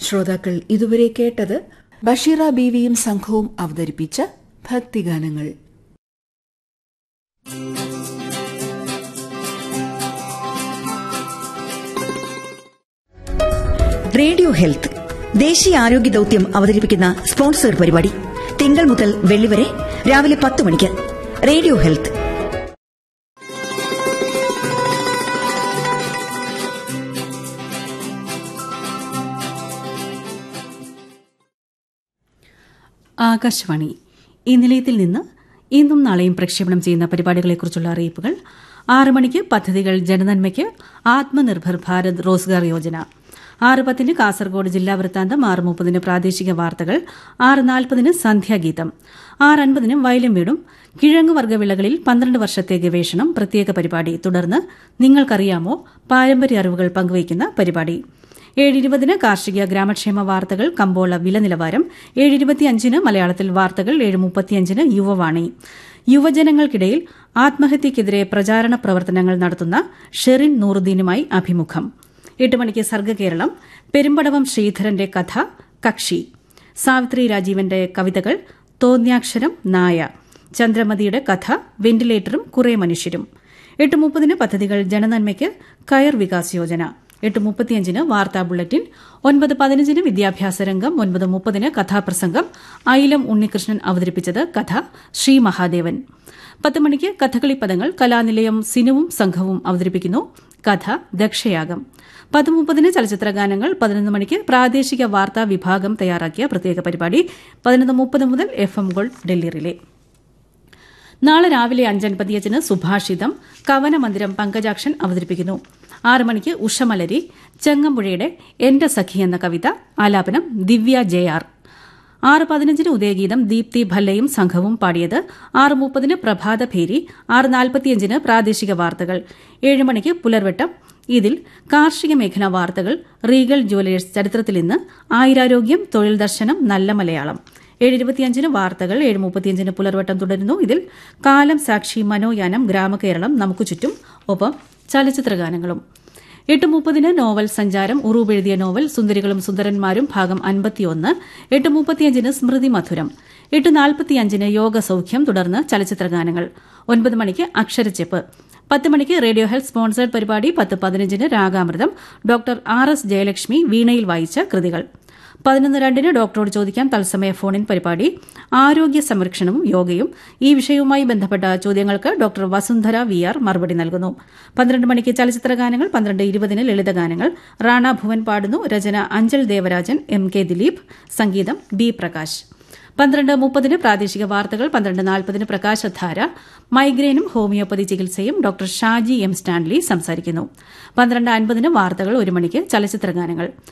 ശ്രോതാക്കൾ ഇതുവരെ കേട്ടത് ബഷീറ ബീവിയും സംഘവും അവതരിപ്പിച്ച ഭക്തിഗാനങ്ങൾ റേഡിയോ ഹെൽത്ത് ദേശീയ ആരോഗ്യ ദൌത്യം അവതരിപ്പിക്കുന്ന സ്പോൺസർ പരിപാടി തിങ്കൾ മുതൽ വെള്ളി വരെ രാവിലെ പത്ത് മണിക്ക് റേഡിയോ ഹെൽത്ത് ആകാശവാണി ഈ നിലയത്തിൽ നിന്ന് ഇന്നും നാളെയും പ്രക്ഷേപണം ചെയ്യുന്ന പരിപാടികളെക്കുറിച്ചുള്ള അറിയിപ്പുകൾ ആറ് മണിക്ക് പദ്ധതികൾ ജനനന്മയ്ക്ക് ആത്മനിർഭർ ഭാരത് റോസ്ഗാർ യോജന ആറ് പത്തിന് കാസർഗോഡ് ജില്ലാ വൃത്താന്തം ആറ് മുപ്പതിന് പ്രാദേശിക വാർത്തകൾ ആറ് നാൽപ്പതിന് സന്ധ്യാഗീതം ആറ് അൻപതിന് വയലും വീടും കിഴങ്ങുവർഗ്ഗ വിളകളിൽ പന്ത്രണ്ട് വർഷത്തെ ഗവേഷണം പ്രത്യേക പരിപാടി തുടർന്ന് നിങ്ങൾക്കറിയാമോ പാരമ്പര്യ അറിവുകൾ പങ്കുവയ്ക്കുന്ന പരിപാടി ഏഴ് ഇരുപതിന് കാർഷിക ഗ്രാമക്ഷേമ വാർത്തകൾ കമ്പോള വില നിലവാരം ഏഴ് ഇരുപത്തിയഞ്ചിന് മലയാളത്തിൽ വാർത്തകൾ ഏഴ് മുപ്പത്തിയഞ്ചിന് യുവവാണി യുവജനങ്ങൾക്കിടയിൽ ആത്മഹത്യക്കെതിരെ പ്രചാരണ പ്രവർത്തനങ്ങൾ നടത്തുന്ന ഷെറിൻ നൂറുദ്ദീനുമായി അഭിമുഖം എട്ട് മണിക്ക് സർഗകേരളം പെരുമ്പടവം ശ്രീധരന്റെ കഥ കക്ഷി സാവിത്രി രാജീവന്റെ കവിതകൾ തോന്യാക്ഷരം നായ ചന്ദ്രമതിയുടെ കഥ വെന്റിലേറ്ററും കുറെ മനുഷ്യരും എട്ട് മുപ്പതിന് പദ്ധതികൾ ജനനന്മയ്ക്ക് കയർ വികാസ് യോജന എട്ട് മുപ്പത്തിയഞ്ചിന് വാർത്താ ബുള്ളറ്റിൻ ഒൻപത് പതിനഞ്ചിന് വിദ്യാഭ്യാസ രംഗം ഒൻപത് മുപ്പതിന് കഥാപ്രസംഗം ഐലം ഉണ്ണികൃഷ്ണൻ അവതരിപ്പിച്ചത് കഥ ശ്രീ മഹാദേവൻ പത്ത് മണിക്ക് കഥകളി പദങ്ങൾ കലാനിലയം സിനുവും സംഘവും അവതരിപ്പിക്കുന്നു കഥ ദക്ഷയാഗം പത്ത് മുപ്പതിന് ചലച്ചിത്ര ഗാനങ്ങൾ പതിനൊന്ന് മണിക്ക് പ്രാദേശിക വാർത്താ വിഭാഗം തയ്യാറാക്കിയ പ്രത്യേക പരിപാടി പതിനൊന്ന് മുപ്പത് മുതൽ F M gold Delhi relay നാളെ രാവിലെ അഞ്ചൻപതിയച്ചിന് സുഭാഷിതം കവന മന്ദിരം പങ്കജാക്ഷൻ അവതരിപ്പിക്കുന്നു ആറ് മണിക്ക് ഉഷമലരി ചെങ്ങമ്പുഴയുടെ എന്റെ സഖി എന്ന കവിത ആലാപനം ദിവ്യ ജെ ആർ ആറ് പതിനഞ്ചിന് ഉദയഗീതം ദീപ്തി ഭല്ലയും സംഘവും പാടിയത് ആറ് മുപ്പതിന് പ്രഭാത ഭേരി ആറ് നാൽപ്പത്തിയഞ്ചിന് പ്രാദേശിക വാർത്തകൾ ഏഴ് മണിക്ക് പുലർവെട്ടം ഇതിൽ കാർഷിക മേഖലാ വാർത്തകൾ റീഗൽ ജുവലേഴ്സ് ചരിത്രത്തിൽ ഇന്ന് ആയിരാരോഗ്യം തൊഴിൽ ദർശനം നല്ല മലയാളം ഏഴ് ഇരുപത്തിയഞ്ചിന് വാർത്തകൾ ഏഴ് മുപ്പത്തിയഞ്ചിന് പുലർവട്ടം തുടരുന്നു ഇതിൽ കാലം സാക്ഷി മനോയാനം ഗ്രാമകേരളം നമുക്ക് ചുറ്റും ഒപ്പം ചലച്ചിത്രഗാനങ്ങളും എട്ട് മുപ്പതിന് നോവൽ സഞ്ചാരം ഉറൂബ് എഴുതിയ നോവൽ സുന്ദരികളും സുന്ദരന്മാരും ഭാഗം അൻപത്തിയൊന്ന് എട്ട് മുപ്പത്തിയഞ്ചിന് സ്മൃതി മധുരം എട്ട് നാൽപ്പത്തിയഞ്ചിന് യോഗ സൌഖ്യം തുടർന്ന് ചലച്ചിത്രഗാനങ്ങൾ ഒൻപത് മണിക്ക് അക്ഷരച്ചെപ്പ് പത്ത് മണിക്ക് റേഡിയോ ഹെൽത്ത് സ്പോൺസേഡ് പരിപാടി പത്ത് പതിനഞ്ചിന് Ragamritham doctor R S Jayalakshmi വീണയിൽ വായിച്ച കൃതികൾ പതിനൊന്ന് രണ്ടിന് ഡോക്ടറോട് ചോദിക്കാം തത്സമയ ഫോണിൻ പരിപാടി ആരോഗ്യ സംരക്ഷണവും യോഗയും ഈ വിഷയവുമായി ബന്ധപ്പെട്ട ചോദ്യങ്ങൾക്ക് ഡോക്ടർ വസുന്ധര വി ആർ മറുപടി നൽകുന്നു പന്ത്രണ്ട് മണിക്ക് ചലച്ചിത്ര ഗാനങ്ങൾ പന്ത്രണ്ട് ഇരുപതിന് ലളിതഗാനങ്ങൾ റാണ ഭുവൻ പാടുന്നു രചന അഞ്ചൽ ദേവരാജൻ എം കെ ദിലീപ് സംഗീതം ബി പ്രകാശ് പന്ത്രണ്ട് മുപ്പതിന് പ്രാദേശിക വാർത്തകൾ പന്ത്രണ്ട് നാൽപ്പതിന് പ്രകാശധാര മൈഗ്രെയിനും ഹോമിയോപ്പതി ചികിത്സയും ഡോക്ടർ ഷാജി എം സ്റ്റാൻലി സംസാരിക്കുന്നു പന്ത്രണ്ട് അൻപതിന് വാർത്തകൾ ഒരു മണിക്ക് ചലച്ചിത്ര ഗാനങ്ങൾ